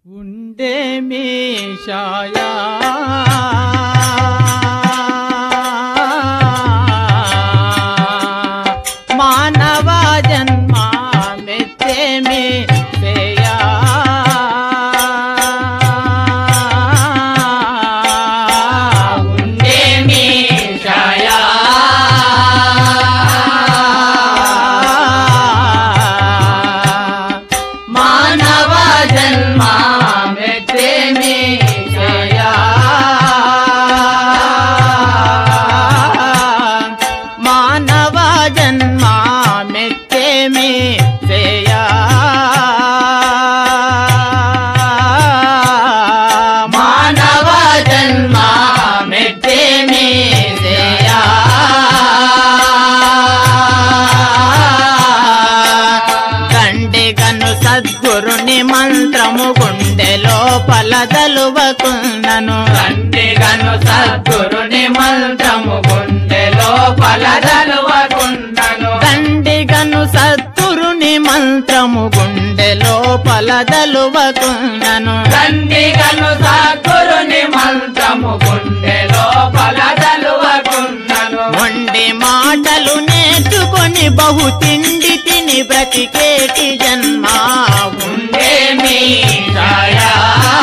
ఉండేమి షాయా మానవ జన్మ మెచ్చేమి సేయా ఉండేమి ఛాయా మానవ జన్మ మెచ్చేమి ఛాయా మానవ జన్మ మెచ్చేమి సేయా మానవ జన్మ మెచ్చేమి ఛాయా దండిగను సద్గురుని మంత్రము గుండెలో పలదలువకున్నను తండ్రిగను సద్గురుని మంత్రము గుండెలో పలదలువకుండను దండిగను సద్గురుని మంత్రము గుండెలో పలదలువకున్నను తండ్రిగను సద్గురుని మంత్రము గుండెలో పలదలువకుండను మొండి మాటలు నేర్చుకొని బహు తిండి తిని బ్రతికేటి జన్మ ఉండేమి ఛాయా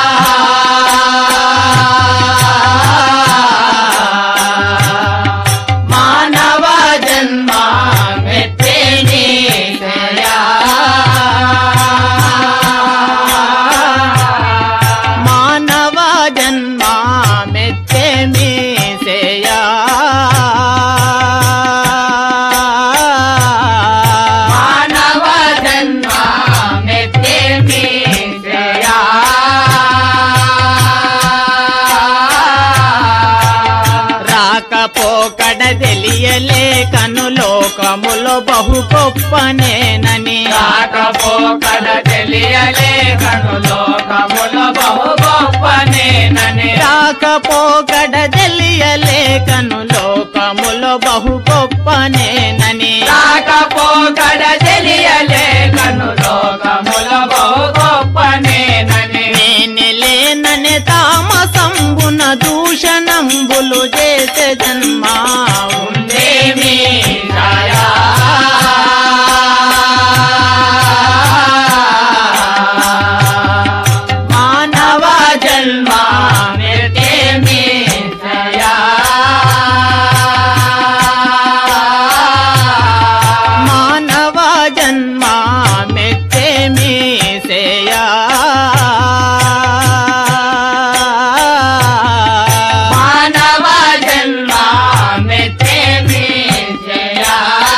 మానవ జన్మ మెత్తేని ఛాయా మానవ జన్మ మెచ్చేమి సేయా మానవ జన్మ మెత్తేని ఛాయా రాకపోకడ తెలియలేకను లోకములో బహు గొప్పనేనని రాకపోకడ తెలియలే కను లోకముల బహు గొప్పనేనని రాకపోకడ తెలియలేకను లోకములో బహు గొప్పనేనని రాకపోకడ తెలియలే కను లోకముల బహు గొప్పనేనని నేనెలేనని తామసంబున దూషణంబులు చేసే జన్మ ఉండేమి ఛాయా మానవ జన్మ మెత్తేమి ఛాయా మానవ జన్మ మెచ్చేమి సేయా మానవ జన్మ మెత్తేమి ఛాయా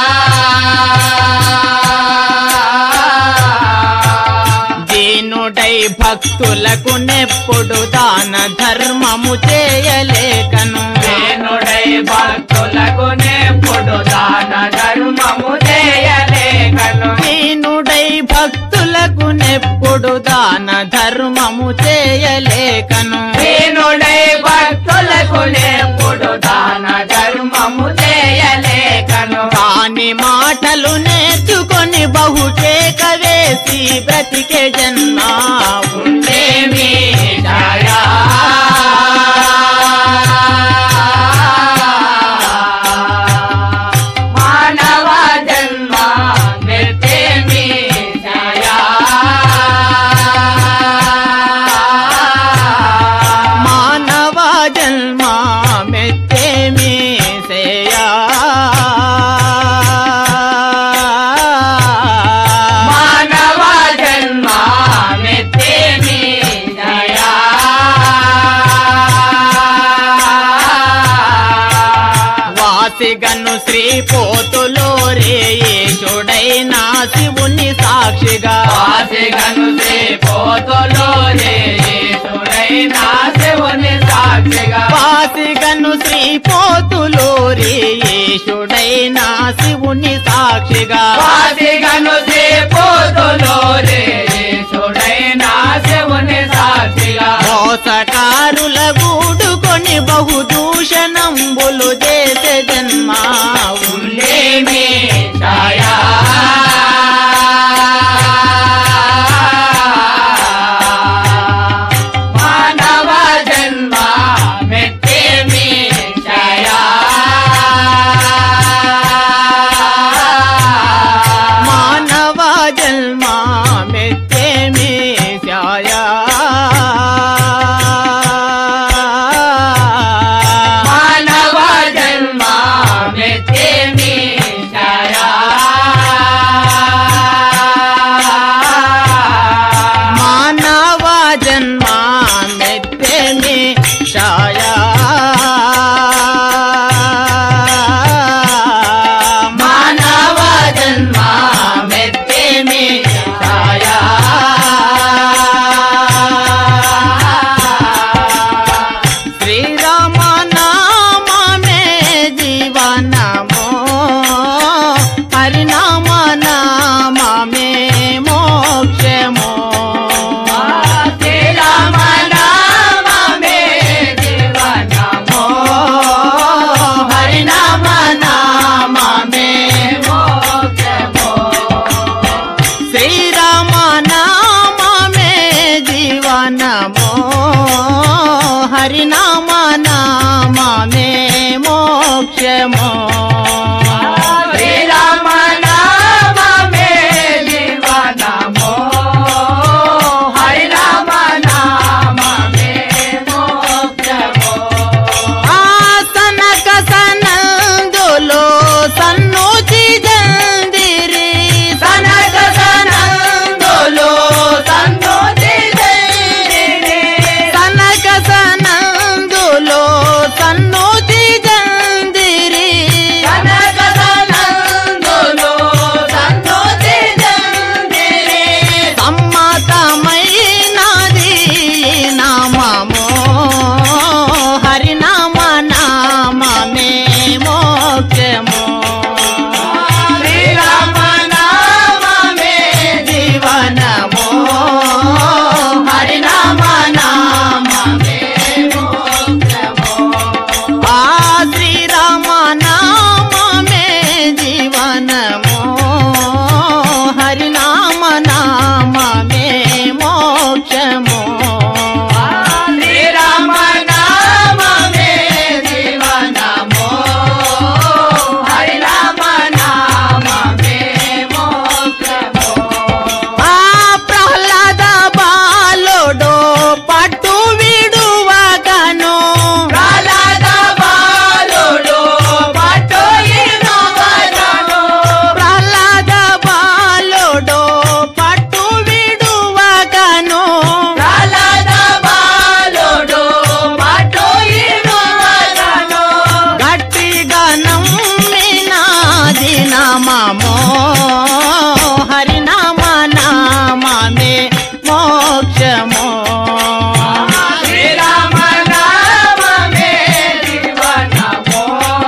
దీనుడై భక్తులకు నెప్పుడు దాన ధర్మము చేయలేకను వేణుడై భక్తులకు నేపుడు దాన ధర్మము చేయలేకను దీనుడై భక్తులకు నెప్పుడు దాన ధర్మము చేయలేకను వేణుడై భక్తులకు నేపుడు దాన ధర్మము చేయలేకను కాని మాటలు నేర్చుకొని బహు కేక వేసి బ్రతికే జన్మ ఉండేమి ఛాయా మానవ జన్మ మెత్తేమి ఛాయా మానవ జన్మ మెచ్చేమి సేయా మానవ జన్మ మెత్తేమి ఛాయా వాసిగను శ్రీ పోతులో రేయుడైన శివుని సాక్షిగా వాసిగను శ్రీ పోతులో రేసుడైనా శివుని సాక్షిగా వాసిగను శ్రీ పోతులో రేయుడైన శివుని సాక్షిగా వాసిగను శ్రీ పోతులో రేసుడైనా శివుని సాక్షిగా మోసకారుల గూడుకొని బహు దూషణంబులు చేసే జన్మ ఉండేమి ఛాయా ఛాయా మానవ జన్మ మెత్తేమి ఛాయా మానవ జన్మ మెత్తెమి ఛాయా మానవ జన్మ మెత్తేమి ఛాయా శ్రీరామ నామే జీవనమో హరినామ నామే మోక్షమో శ్రీరామ నామమే జీవనమో హరినామ నామమే మోక్షమో శ్రీరామ నామే జీవనమో హరినామ నామే మోక్షమో శ్రీరామ నామమే జీవనమో హరినామ నామమే మోక్షమో ఆసనక సనందులో సన్నుచి జందిరి సనక సనందులో సన్నోతి జైరిని. సనక సనందులో సన్నుచి జందిరి సనక సనందులో సన్నోతి జైరిని. సమ్మతమైనది నామమో హరినామ నామమే మోక్షమో శ్రీరామ నామమే జీవనమో హరినామ నామమే మోక్షమో. ఆ శ్రీరామ నామమే జీవనమో హరినామ నామమే మోక్షమో శ్రీరామ నామమే జీవనమో హరినామ నామమే మోక్షమో ఆ ప్రహ్లాద బాలుడు పట్టు విడువగను ప్రహ్లాద బాలుడు పట్టు ఇరువగను. ప్రహ్లాద బాలుడు పట్టు విడువగను ప్రహ్లాద బాలుడు పట్టు ఇరువగను. గట్టిగా నమ్మినాది నామమో హరినామ నామమే మోక్షమో శ్రీరామ నామమే జీవనమో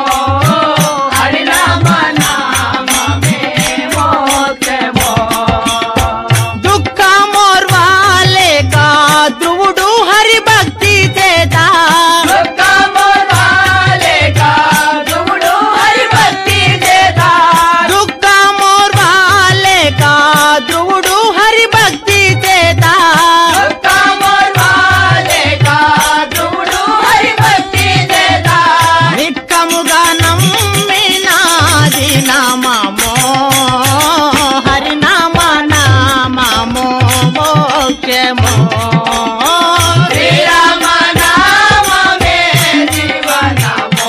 హరినామ నామమే మోక్షమో దుఃఖమోర్వాలే కా ధ్రువుడు హరి భక్తి చేత దుఃఖమోర్వాలేక ధ్రువుడు హరిభక్తి చేత దుఃఖమోర్వాలే కా ధ్రువుడు హరి భక్తి చేత దుఃఖమోర్వాలేక ధ్రువుడు హరిభక్తి చేత నిక్కముగా నమ్మినాది నామమో హరినామ నామమో మోక్షమో శ్రీరామ నామమే జీవనమో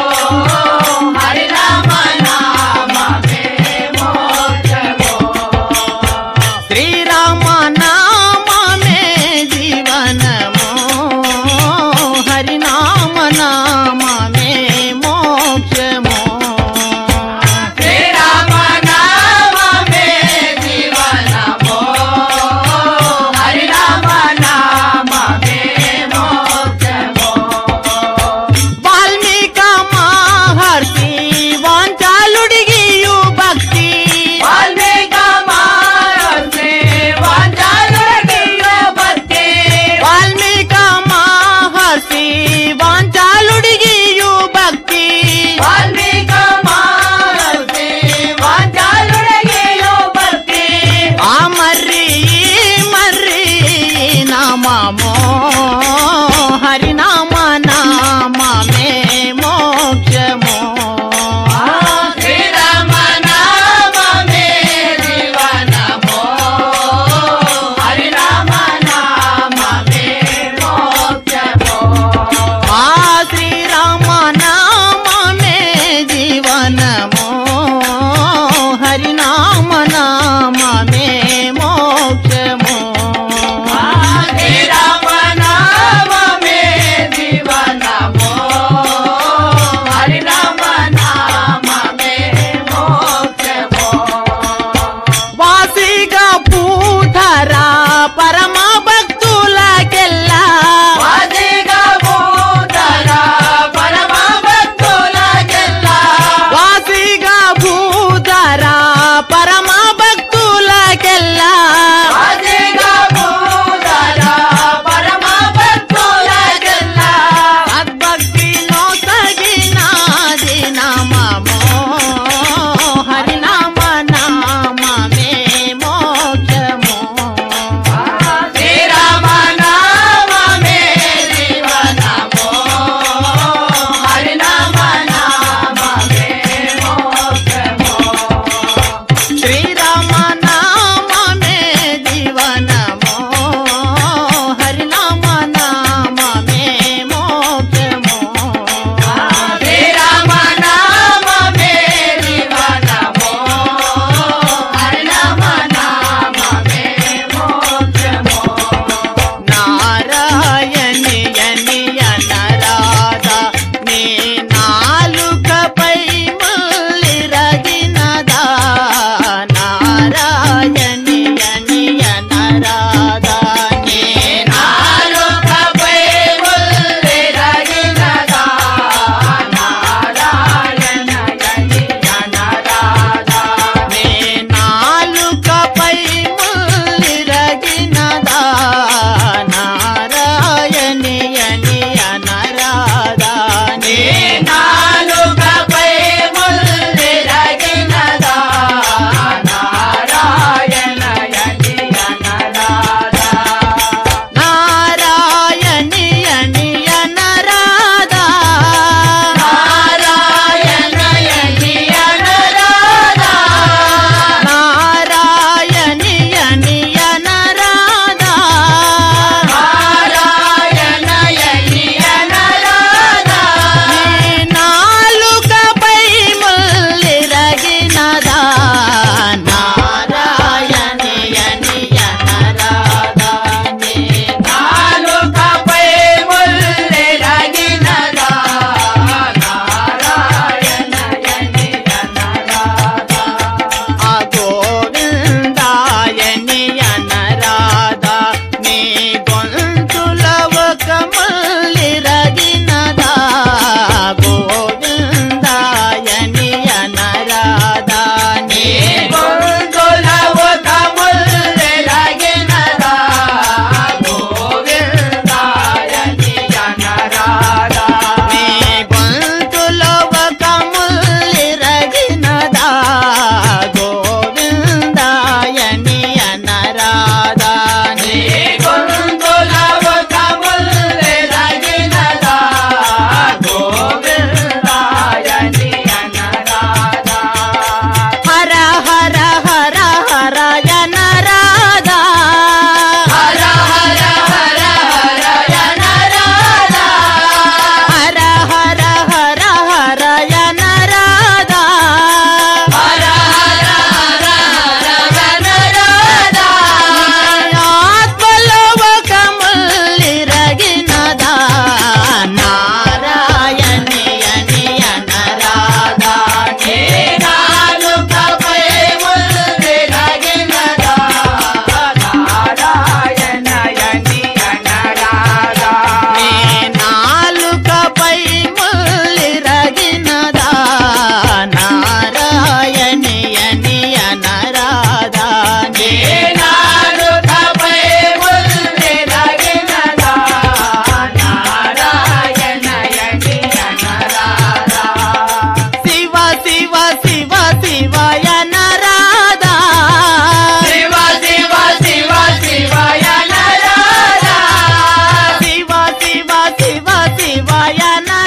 హరినామ నామమే మోక్షమో శ్రీరామ నామమే జీవనమో హరినామ నామమే మోక్షమో శ్రీరామ నామమే జీవనమో హరినామ నామమే మోక్షమో వాల్మీక మహర్షి వాంచాలుడిగియు భక్తి వాల్మీక మానసే వాంఛాలుడిగియో భక్తి వాల్మీక మహర్షి వాంచాలుడిగియు భక్తి వాల్మీక మానసే వాంఛాలుడిగియో భక్తి ఆ మర్రి ఈ మర్రి నామమో హరినామ నామమే మోక్షమో శ్రీరామ నామమే జీవనమో హరినామ నామ శివాయ